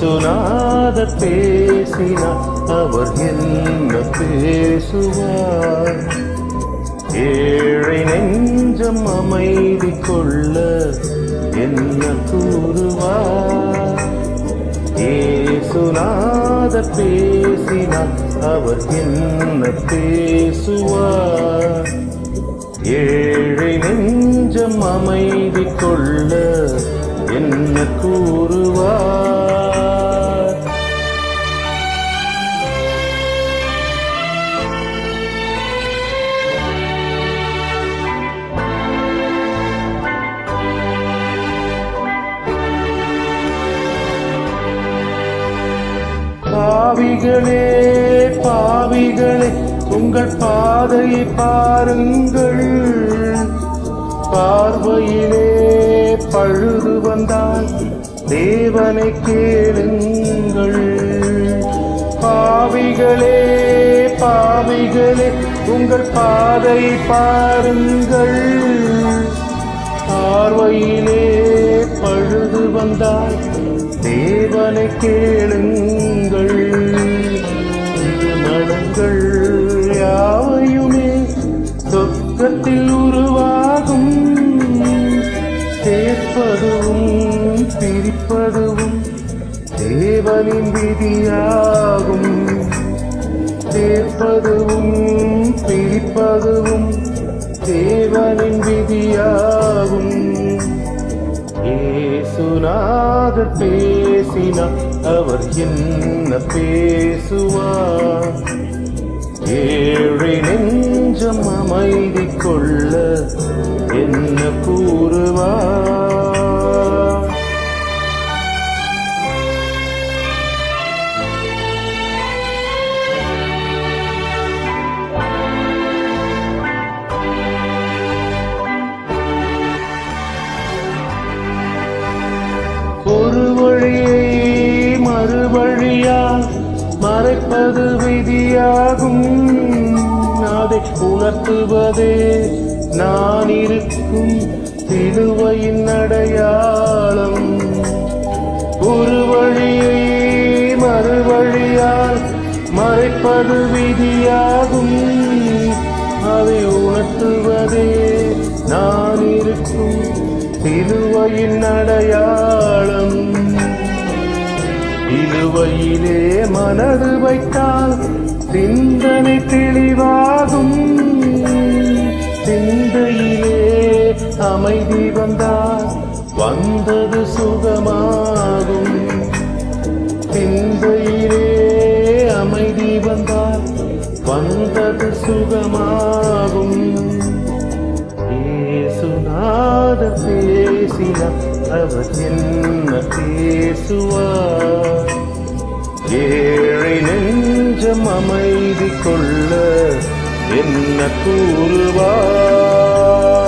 இயேசுநாதர் பேசினார் அவர் என்ன பேசுவார் ஏழை நெஞ்சம் அமைதி கொள்ள என்ன கூறுவார் இயேசுநாதர் பேசினார் அவர் என்ன பேசுவார் ஏழை நெஞ்சம் அமைதி கொள்ள என்ன கூறுவார் பாவிகளே பாவிகளே உங்கள் பாதையை பாருங்கள் பார்வையிலே பழுது வந்தால் தேவனை கேளுங்கள் பாவிகளே பாவிகளே உங்கள் பாதை பாருங்கள் பார்வையிலே பழுது வந்தால் தேவனை கேளுங்கள் மனங்கள் யாவையுமே சொர்க்கத்தில் உருவாகும் சேர்ப்பதும் பிரிப்பதும் தேவனின் விதியாகும் சேர்ப்பதும் பிரிப்பதும் தேவனின் விதியாகும் ஏசுநாதர் பேசினார் அவர் என்ன பேசுவார் ஏழை நெஞ்சம் அமைதி கொள்ள என்ன கூறுவார் ஒரு வழியை மறுவழியால் மறைப்பது விதியாகும் அதை உணர்த்துவதே நான் இருக்கும் சிலுவையின் அடையாளம் ஒரு வழியை மறுவழியால் மறைப்பது விதியாகும் அதை உணர்த்துவதே நான் இருக்கும் சிலுவையின் அடையாளம் இழுவையிலே மனது வைத்தால் சிந்தனை தெளிவாகும் சிந்தையிலே அமைதி வந்தால் வந்தது சுகமாகும் சிந்தையிலே அமைதி வந்தால் வந்தது சுகமாகும் இயேசுநாதர் பேசினார் அவர் என்ன பேசுவார் ஏழை நெஞ்சம் அமைதி கொள்ள என்ன கூறுவார்